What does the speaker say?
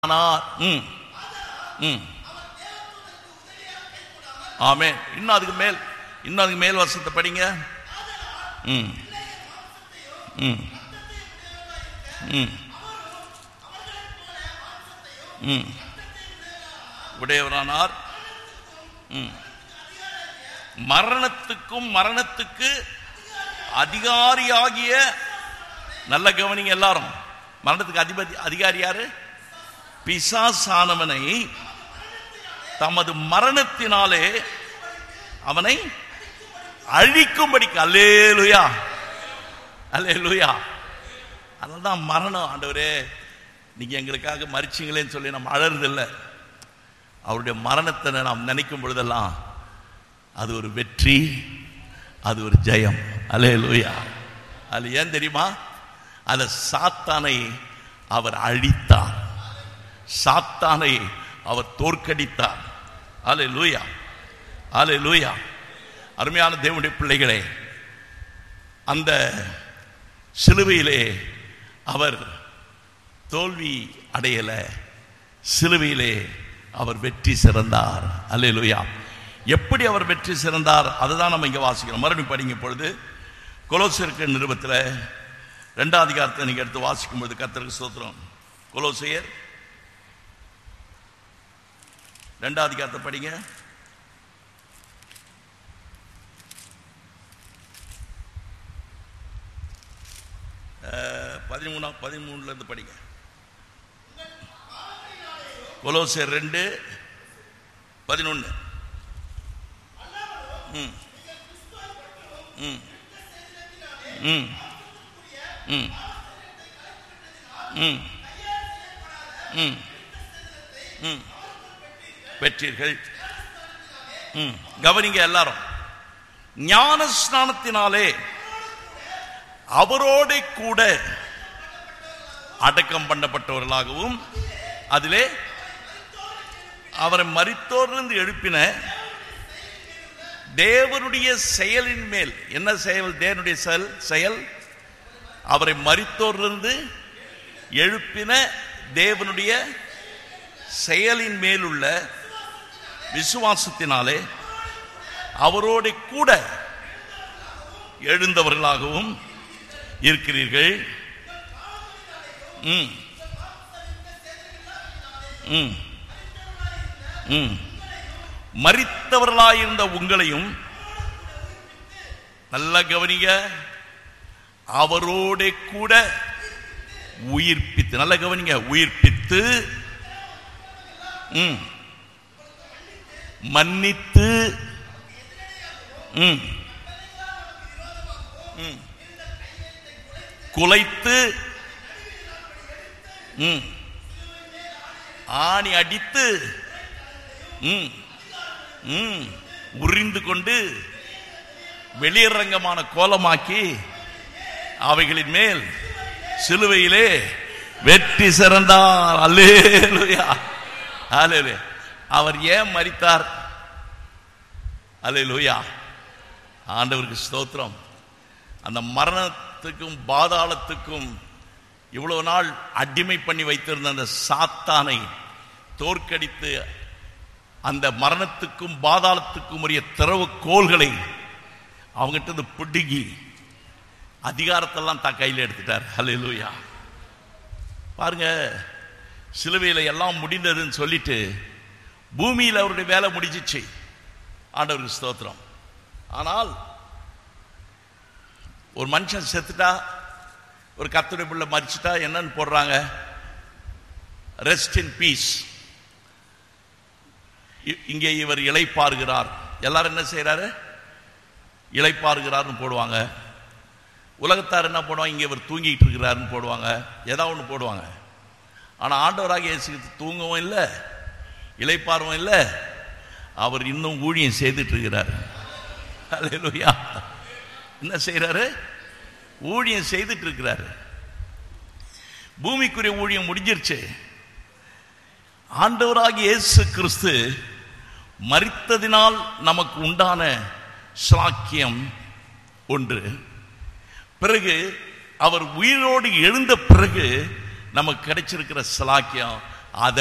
ஆனார் ம் ம் ஆமே இன்னும் அதுக்கு மேல் இன்னும் அதுக்கு மேல் வருஷத்தை படிங்க ம் ம் ம் ம் உடையவரானார் ம் மரணத்துக்கும் மரணத்துக்கு அதிகாரியாகிய நல்ல கவனிங்க எல்லாரும் மரணத்துக்கு அதிபதி அதிகாரி யாரு பிசாசானவனை தமது மரணத்தினாலே அவனை அழிக்கும்படிக்கு அல்லேலுயா அல்லேலுயா அதனால தான் மரணம் ஆண்டவரே நீங்க எங்களுக்காக மறிச்சிங்களேன்னு சொல்லி நம்ம அழறதில்லை அவருடைய மரணத்தை நாம் நினைக்கும் பொழுதெல்லாம் அது ஒரு வெற்றி அது ஒரு ஜெயம் அல்லேலுயா அது ஏன் தெரியுமா அந்த சாத்தானை அவர் அழித்தார் சாத்தானை அவர் தோற்கடித்தார் அலே லூயா அலே லூயா அருமையான தேவனுடைய பிள்ளைகளே அந்த சிலுவையிலே அவர் தோல்வி அடையல சிலுவையிலே அவர் வெற்றி சிறந்தார் அல்லேலூயா எப்படி அவர் வெற்றி சிறந்தார் அதை தான் நம்ம இங்கே வாசிக்கிறோம் மறுபடியும் படிங்க பொழுது கொலோசியருக்கு நிருபத்தில் ரெண்டாம் அதிகாரத்தை நீங்கள் எடுத்து வாசிக்கும் பொழுது கத்தருக்கு சோத்திரம் கொலோசியர் ரெண்டாம் அதிகாரத்தை படிங்க பதிமூணாம் பதிமூணுல இருந்து படிங்க கொலோசியர் ரெண்டு பதினொன்று ம் ம் ம் ம் ம் ம் ம் பெற்றீர்கள் ம் கவனிங்க எல்லாரும் ஞான ஸ்நானத்தினாலே அவரோட கூட அடக்கம் பண்ணப்பட்டவர்களாகவும் அதிலே அவரை மரித்தோரிலிருந்து எழுப்பின தேவனுடைய செயலின் மேல் என்ன செயல் தேவனுடைய செயல் செயல் அவரை மரித்தோரிலிருந்து எழுப்பின தேவனுடைய செயலின் மேலுள்ள விசுவாசத்தினாலே அவரோட கூட எழுந்தவர்களாகவும் இருக்கிறீர்கள் ம் ம் ம் மறித்தவர்களாயிருந்த உங்களையும் நல்ல கவனிங்க அவரோட கூட உயிர்ப்பித்து நல்ல கவனிங்க உயிர்ப்பித்து ம் மன்னித்து ம் ம் குலைத்து ம் ஆணி அடித்து ம் ம் உறிந்து கொண்டு வெளியரங்கமான கோலமாக்கி அவைகளின் மேல் சிலுவையிலே வெற்றி சிறந்தார் அல்லேலுயா அல்லேலு அவர் ஏன் மறித்தார் அல்லேலுயா ஆண்டவருக்கு ஸ்தோத்திரம் அந்த மரணத்துக்கும் பாதாளத்துக்கும் இவ்வளவு நாள் அடிமை பண்ணி வைத்திருந்த அந்த சாத்தானை தோற்கடித்து அந்த மரணத்துக்கும் பாதாளத்துக்கும் உரிய திறவு கோள்களை அவங்ககிட்ட இருந்து பிடுங்கி அதிகாரத்தெல்லாம் தான் கையில் எடுத்துட்டார் ஹalleluya பாருங்க சிலுவையில் எல்லாம் முடிந்ததுன்னு சொல்லிட்டு பூமியில் அவருடைய வேலை முடிஞ்சிச்சு ஆண்டவருக்கு ஸ்தோத்திரம் ஆனால் ஒரு மனுஷன் செத்துட்டா ஒரு கத்துடைய பிள்ளை மறிச்சிட்டா என்னன்னு போடுறாங்க ரெஸ்ட் இன் பீஸ் இங்கே இவர் இலைப்பாருகிறார் எல்லாரும் என்ன செய்யறாரு இலைப்பாருகிறார்னு போடுவாங்க உலகத்தார் என்ன போடுவாங்க இங்கே இவர் தூங்கிட்டு இருக்கிறாருன்னு போடுவாங்க ஏதாவது ஒன்று போடுவாங்க ஆனால் ஆண்டவராக இயேசு தூங்கவும் இல்லை இலைப்பாரவும் இல்லை அவர் இன்னும் ஊழியம் செய்துட்டு இருக்கிறார் அல்லேலூயா என்ன செய்யறாரு ஊழியம் செய்துட்டு இருக்கிறாரு பூமிக்குரிய ஊழியம் முடிஞ்சிருச்சு ஆண்டவராகிய இயேசு கிறிஸ்து மரித்ததினால் நமக்கு உண்டான சாக்கியம் ஒன்று பிறகு அவர் உயிரோடு எழுந்த பிறகு நமக்கு கிடைச்சிருக்கிற சலாக்கியம் அதை